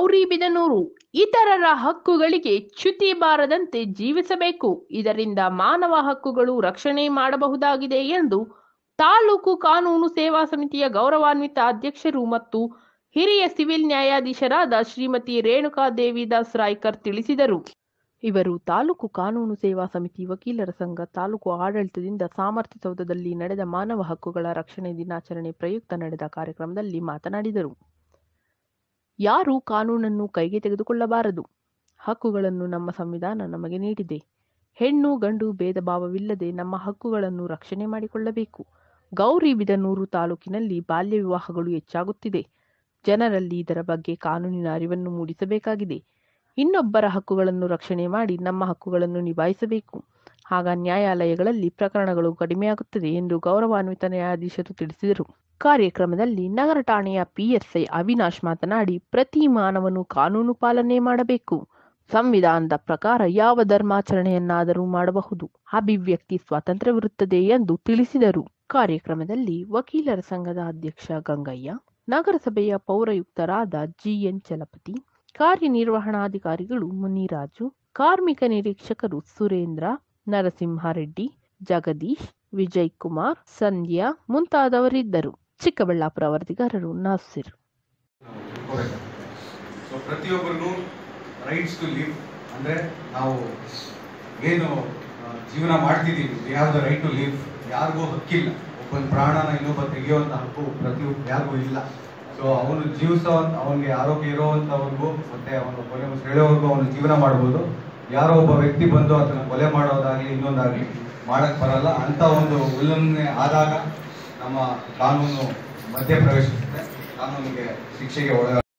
ಗೌರಿಬಿದನೂರು ಇತರರ ಹಕ್ಕುಗಳಿಗೆ ಚ್ಯುತಿ ಬಾರದಂತೆ ಜೀವಿಸಬೇಕು ಇದರಿಂದ ಮಾನವ ಹಕ್ಕುಗಳು ರಕ್ಷಣೆ ಮಾಡಬಹುದಾಗಿದೆ ಎಂದು ತಾಲೂಕು ಕಾನೂನು ಸೇವಾ ಸಮಿತಿಯ ಗೌರವಾನ್ವಿತ ಅಧ್ಯಕ್ಷರು ಮತ್ತು ಹಿರಿಯ ಸಿವಿಲ್ ನ್ಯಾಯಾಧೀಶರಾದ ಶ್ರೀಮತಿ ರೇಣುಕಾ ದೇವಿದಾಸ್ ರಾಯ್ಕರ್ ತಿಳಿಸಿದರು ಇವರು ತಾಲೂಕು ಕಾನೂನು ಸೇವಾ ಸಮಿತಿ ವಕೀಲರ ಸಂಘ ತಾಲೂಕು ಆಡಳಿತದಿಂದ ಸಾಮರ್ಥ್ಯ ಸೌಧದಲ್ಲಿ ನಡೆದ ಮಾನವ ಹಕ್ಕುಗಳ ರಕ್ಷಣೆ ದಿನಾಚರಣೆ ಪ್ರಯುಕ್ತ ನಡೆದ ಕಾರ್ಯಕ್ರಮದಲ್ಲಿ ಮಾತನಾಡಿದರು ಯಾರೂ ಕಾನೂನನ್ನು ಕೈಗೆ ತೆಗೆದುಕೊಳ್ಳಬಾರದು ಹಕ್ಕುಗಳನ್ನು ನಮ್ಮ ಸಂವಿಧಾನ ನಮಗೆ ನೀಡಿದೆ ಹೆಣ್ಣು ಗಂಡು ಭೇದ ಭಾವವಿಲ್ಲದೆ ನಮ್ಮ ಹಕ್ಕುಗಳನ್ನು ರಕ್ಷಣೆ ಮಾಡಿಕೊಳ್ಳಬೇಕು ಗೌರಿಬಿದನೂರು ತಾಲೂಕಿನಲ್ಲಿ ಬಾಲ್ಯ ವಿವಾಹಗಳು ಹೆಚ್ಚಾಗುತ್ತಿದೆ ಜನರಲ್ಲಿ ಇದರ ಬಗ್ಗೆ ಕಾನೂನಿನ ಅರಿವನ್ನು ಮೂಡಿಸಬೇಕಾಗಿದೆ ಇನ್ನೊಬ್ಬರ ಹಕ್ಕುಗಳನ್ನು ರಕ್ಷಣೆ ಮಾಡಿ ನಮ್ಮ ಹಕ್ಕುಗಳನ್ನು ನಿಭಾಯಿಸಬೇಕು ಆಗ ನ್ಯಾಯಾಲಯಗಳಲ್ಲಿ ಪ್ರಕರಣಗಳು ಕಡಿಮೆಯಾಗುತ್ತದೆ ಎಂದು ಗೌರವಾನ್ವಿತ ನ್ಯಾಯಾಧೀಶರು ತಿಳಿಸಿದರು ಕಾರ್ಯಕ್ರಮದಲ್ಲಿ ನಗರ ಠಾಣೆಯ ಪಿಎಸ್ಐ ಅವಿನಾಶ್ ಮಾತನಾಡಿ ಪ್ರತಿ ಮಾನವನು ಕಾನೂನು ಪಾಲನೆ ಮಾಡಬೇಕು ಸಂವಿಧಾನದ ಪ್ರಕಾರ ಯಾವ ಧರ್ಮಾಚರಣೆಯನ್ನಾದರೂ ಮಾಡಬಹುದು ಅಭಿವ್ಯಕ್ತಿ ಸ್ವಾತಂತ್ರ್ಯವಿರುತ್ತದೆ ಎಂದು ತಿಳಿಸಿದರು ಕಾರ್ಯಕ್ರಮದಲ್ಲಿ ವಕೀಲರ ಸಂಘದ ಅಧ್ಯಕ್ಷ ಗಂಗಯ್ಯ ನಗರಸಭೆಯ ಪೌರಾಯುಕ್ತರಾದ ಜಿಎನ್ ಚಲಪತಿ ಕಾರ್ಯನಿರ್ವಹಣಾಧಿಕಾರಿಗಳು ಮುನಿರಾಜು ಕಾರ್ಮಿಕ ನಿರೀಕ್ಷಕರು ಸುರೇಂದ್ರ ನರಸಿಂಹಾರೆಡ್ಡಿ ಜಗದೀಶ್ ವಿಜಯ್ ಕುಮಾರ್ ಸಂಧ್ಯಾ ಮುಂತಾದವರಿದ್ದರು ಚಿಕ್ಕಬಳ್ಳಾಪುರ ವರದಿಗಾರರು ನಾಸಿರ್ ಸೊ ಪ್ರತಿಯೊಬ್ಬರಿಗೂ ರೈಟ್ಸ್ ಟು ಲಿವ್ ಅಂದರೆ ನಾವು ಏನು ಆ, ಜೀವನ ಮಾಡ್ತಿದ್ದೀವಿ we have the right to live ಯಾರಿಗೂ ಹಕ್ಕಿಲ್ಲ ಒಬ್ಬನ ಪ್ರಾಣನ ಇನ್ನೊಬ್ಬ ತೆಗೆಯುವಂಥ ಹಕ್ಕು ಪ್ರತಿಯೊಬ್ಬ ಯಾರಿಗೂ ಇಲ್ಲ ಸೊ ಅವನು ಜೀವಿಸೋ ಅವನಿಗೆ ಆರೋಗ್ಯ ಇರೋವಂಥವ್ರಿಗೂ ಮತ್ತೆ ಅವನು ಕೊಲೆ ಹೇಳೋವರೆಗೂ ಅವನು ಜೀವನ ಮಾಡ್ಬೋದು ಯಾರೋ ಒಬ್ಬ ವ್ಯಕ್ತಿ ಬಂದು ಅದನ್ನು ಕೊಲೆ ಮಾಡೋದಾಗಲಿ ಇನ್ನೊಂದಾಗಲಿ ಮಾಡಕ್ ಬರಲ್ಲ ಅಂತ ಒಂದು ಉಲ್ಲಂಘನೆ ಆದಾಗ ನಮ್ಮ ಕಾನೂನು ಮಧ್ಯಪ್ರವೇಶಿಸುತ್ತೆ ಕಾನೂನಿಗೆ ಶಿಕ್ಷೆಗೆ ಒಳಗ